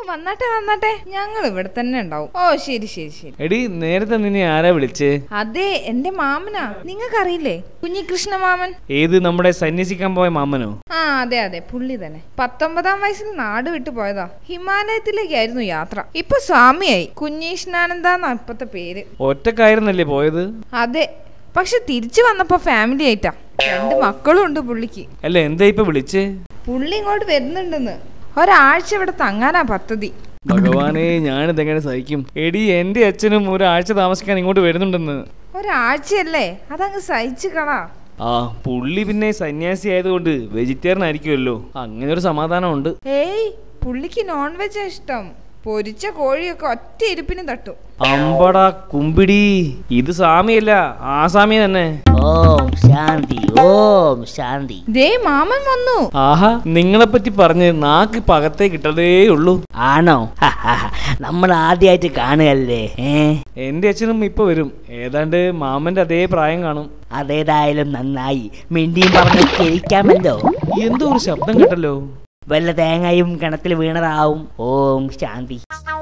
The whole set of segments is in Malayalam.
വന്നാട്ടെ വന്നാട്ടെ ഞങ്ങൾ ഇവിടെ തന്നെ ഉണ്ടാവും ഓ ശരി ശരി ശരി എടി നേരത്തെ നിന്നെ ആരാ വിളിച്ചേ അതെ എന്റെ മാമനാ നിങ്ങൾക്കറിയില്ലേ കുഞ്ഞികൃഷ്ണ മാമൻ ഏത് നമ്മുടെ സന്യസിക്കാൻ പോയ മാമനോ ആ അതെ അതെ പുള്ളി തന്നെ പത്തൊമ്പതാം വയസ്സിൽ നാട് വിട്ടു പോയതാ ഹിമാലയത്തിലേക്കായിരുന്നു യാത്ര ഇപ്പൊ സ്വാമിയായി കുഞ്ഞീഷ്ണാനന്ദാന്നാ ഇപ്പത്തെ പേര് ഒറ്റക്കായിരുന്നല്ലേ പോയത് അതെ പക്ഷെ തിരിച്ചു വന്നപ്പോ ഫാമിലി ആയിട്ടാ രണ്ട് മക്കളും ഉണ്ട് പുള്ളിക്ക് അല്ല എന്താ ഇപ്പൊ വിളിച്ചേ പുള്ളി ഇങ്ങോട്ട് വരുന്നുണ്ടെന്ന് ഒരാഴ്ച ഇവിടെ തങ്ങാനാ പദ്ധതി ഭഗവാനെ ഞാനിതെങ്ങനെ സഹിക്കും എടി എന്റെ അച്ഛനും ഒരാഴ്ച താമസിക്കാൻ ഇങ്ങോട്ട് വരുന്നുണ്ടെന്ന് ഒരാഴ്ചയല്ലേ അതങ്ങ് സഹിച്ചു കളാ ആ പുള്ളി പിന്നെ സന്യാസി ആയതുകൊണ്ട് വെജിറ്റേറിയൻ ആയിരിക്കുമല്ലോ അങ്ങനെ ഒരു സമാധാനമുണ്ട് ഏയ് പുള്ളിക്ക് നോൺ വെജാ ഇഷ്ടം പൊരിച്ച കോഴിയൊക്കെ ഒറ്റ ഇരിപ്പിന് തട്ടും അമ്പടാ കുമ്പിടി ഇത് സാമിയല്ല ആ സാമി തന്നെ ഓം ശാന്തി ഓം ശാന്തി ദേ മാമൻ വന്നു ആഹാ നിങ്ങളെ പറ്റി പറഞ്ഞ് നാക്ക് പകത്തേ കിട്ടതേ ഉള്ളൂ ആണോ നമ്മൾ ആദ്യമായിട്ട് കാണുകയല്ലേ ഏ എന്റെ അച്ഛനും ഇപ്പൊ വരും ഏതാണ്ട് മാമന്റെ അതേ പ്രായം കാണും അതേതായാലും നന്നായി മിണ്ടിയും പറഞ്ഞ് ജയിക്കാമല്ലോ എന്തോ ഒരു ശബ്ദം കേട്ടല്ലോ വല്ല തേങ്ങയും കിണത്തിൽ വീണതാവും ഓം ശാന്തി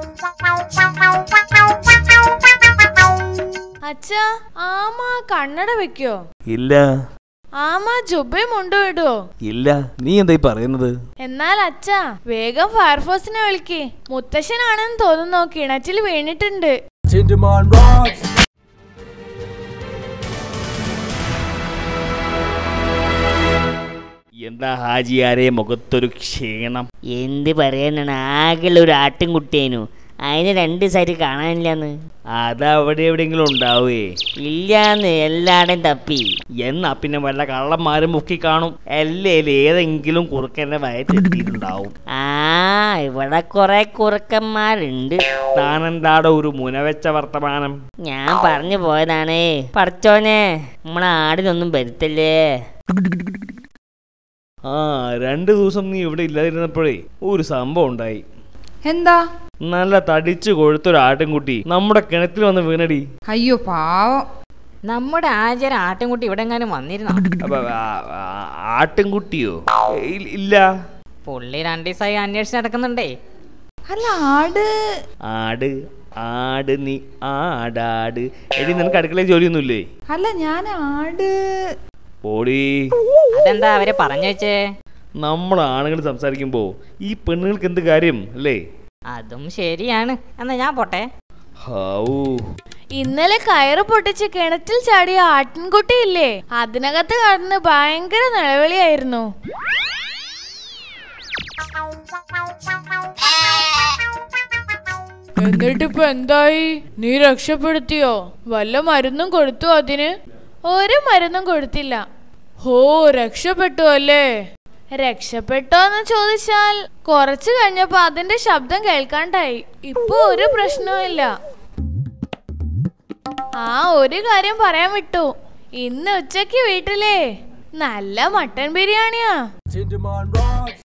അച്ഛാ ആമ കണ്ണട വെക്കോ ഇല്ല ആമ ജുബയും കൊണ്ടുവിടുവോ ഇല്ല നീ എന്തായി പറയുന്നത് എന്നാൽ അച്ഛാ വേഗം ഫയർഫോഴ്സിനെ വിളിക്ക് മുത്തശ്ശനാണെന്ന് തോന്നുന്നു കിണറ്റിൽ വീണിട്ടുണ്ട് എന്താ ഹാജിയാരെ മുഖത്തൊരു ക്ഷീണം എന്ത് പറയാനാണ് ആകെ ഒരു ആട്ടും കുട്ടിയേനു അതിന് രണ്ട് സൈഡ് കാണാനില്ലാന്ന് അതവിടെ എവിടെയെങ്കിലും ഉണ്ടാവേ ഇല്ലാന്ന് എല്ലാടേം തപ്പി എന്നാ പിന്നെ വല്ല കള്ളന്മാരും മുക്കി കാണും അല്ലേലും ഏതെങ്കിലും കുറുക്കന്റെ വയറ്റെത്തിയിട്ടുണ്ടാവും ആ ഇവിടെ കുറെ കുറുക്കന്മാരുണ്ട് താനെന്താടോ ഒരു മുനവെച്ച വർത്തമാനം ഞാൻ പറഞ്ഞു പോയതാണേ പഠിച്ചോനെ നമ്മളെ ആടിനൊന്നും വരുത്തല്ലേ ആ രണ്ടു ദിവസം നീ ഇവിടെ ഇല്ലാതിരുന്നപ്പോഴേ ഒരു സംഭവം ഉണ്ടായി എന്താ നല്ല തടിച്ചു കൊഴുത്തൊരു ആട്ടിൻകുട്ടി നമ്മുടെ കിണറ്റിൽ വന്ന് വീണടി അയ്യോ പാവം നമ്മുടെ ആചാര ആട്ടിൻകുട്ടി ഇവിടെ എങ്ങാനും വന്നിരുന്നോ അപ്പൊ ആ- ആ- ആട്ടിൻകുട്ടിയോ ഇ- ഇല്ല പുള്ളി രണ്ടു ദിവസമായി അന്വേഷിച്ച് നടക്കുന്നുണ്ടേ അല്ല ആട് ആട് ആട് നീ ആടാട് എടി നിനക്ക് അടുക്കളയിൽ ജോലിയൊന്നുമില്ലേ അല്ല ഞാൻ ആട് ഓടി അതെന്താ അവരെ പറഞ്ഞു വെച്ചേ നമ്മൾ ആണുങ്ങൾ സംസാരിക്കുമ്പോ ഈ പെണ്ണുങ്ങൾക്ക് എന്ത് കാര്യം അല്ലേ അതും ശരിയാണ് എന്നാ ഞാൻ പോട്ടെ ഹൗ ഇന്നലെ കയറ് പൊട്ടിച്ച് കിണറ്റിൽ ചാടിയ ആട്ടിൻകുട്ടി ഇല്ലേ അതിനകത്ത് കടന്ന് ഭയങ്കര നിലവിളിയായിരുന്നു എന്നിട്ടിപ്പോ എന്തായി നീ രക്ഷപ്പെടുത്തിയോ വല്ല മരുന്നും കൊടുത്തു അതിന് ഒരു മരുന്നും കൊടുത്തില്ല ഹോ രക്ഷപ്പെട്ടു അല്ലേ രക്ഷപ്പെട്ടോ എന്ന് ചോദിച്ചാൽ കുറച്ചു കഴിഞ്ഞപ്പോ അതിന്റെ ശബ്ദം കേൾക്കാണ്ടായി ഇപ്പൊ ഒരു പ്രശ്നവും ഇല്ല ആ ഒരു കാര്യം പറയാൻ വിട്ടു ഇന്ന് ഉച്ചക്ക് വീട്ടിലേ നല്ല മട്ടൻ ബിരിയാണിയാ